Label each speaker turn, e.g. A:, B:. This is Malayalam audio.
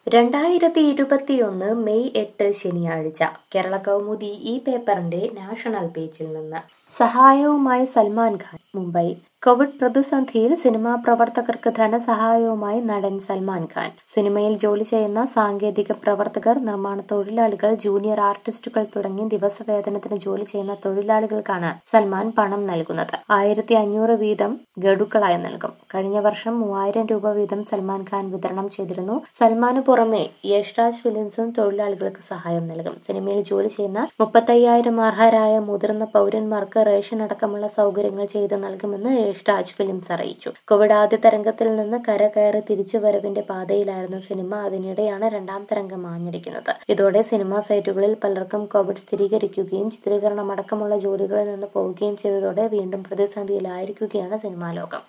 A: രണ്ടായിരത്തി ഇരുപത്തിയൊന്ന് മെയ് എട്ട് ശനിയാഴ്ച കേരള കൗമുദി ഈ പേപ്പറിന്റെ നാഷണൽ പേജിൽ നിന്ന് സഹായവുമായി സൽമാൻ ഖാൻ മുംബൈ കോവിഡ് പ്രതിസന്ധിയിൽ സിനിമാ പ്രവർത്തകർക്ക് ധനസഹായവുമായി നടൻ സൽമാൻ ഖാൻ സിനിമയിൽ ജോലി ചെയ്യുന്ന സാങ്കേതിക പ്രവർത്തകർ നിർമ്മാണ തൊഴിലാളികൾ ജൂനിയർ ആർട്ടിസ്റ്റുകൾ തുടങ്ങി ദിവസവേതനത്തിന് ജോലി ചെയ്യുന്ന തൊഴിലാളികൾക്കാണ് സൽമാൻ പണം നൽകുന്നത് ആയിരത്തി അഞ്ഞൂറ് വീതം ഗഡുക്കളായി നൽകും കഴിഞ്ഞ വർഷം മൂവായിരം രൂപ വീതം സൽമാൻ ഖാൻ വിതരണം ചെയ്തിരുന്നു സൽമാന് പുറമെ യഷ്രാജ് ഫിലിംസും തൊഴിലാളികൾക്ക് സഹായം നൽകും സിനിമയിൽ ജോലി ചെയ്യുന്ന മുപ്പത്തയ്യായിരം അർഹരായ മുതിർന്ന പൗരന്മാർക്ക് റേഷൻ അടക്കമുള്ള സൗകര്യങ്ങൾ ചെയ്തു നൽകുമെന്ന് യഷ്രാജ് ഫിലിംസ് അറിയിച്ചു കോവിഡ് ആദ്യ തരംഗത്തിൽ നിന്ന് കരകയറി തിരിച്ചുവരവിന്റെ പാതയിലായിരുന്നു സിനിമ അതിനിടെയാണ് രണ്ടാം തരംഗം ആഞ്ഞടിക്കുന്നത് ഇതോടെ സിനിമാ സൈറ്റുകളിൽ പലർക്കും കോവിഡ് സ്ഥിരീകരിക്കുകയും ചിത്രീകരണം അടക്കമുള്ള ജോലികളിൽ നിന്ന് പോവുകയും ചെയ്തതോടെ വീണ്ടും പ്രതിസന്ധിയിലായിരിക്കുകയാണ് സിനിമാ ലോകം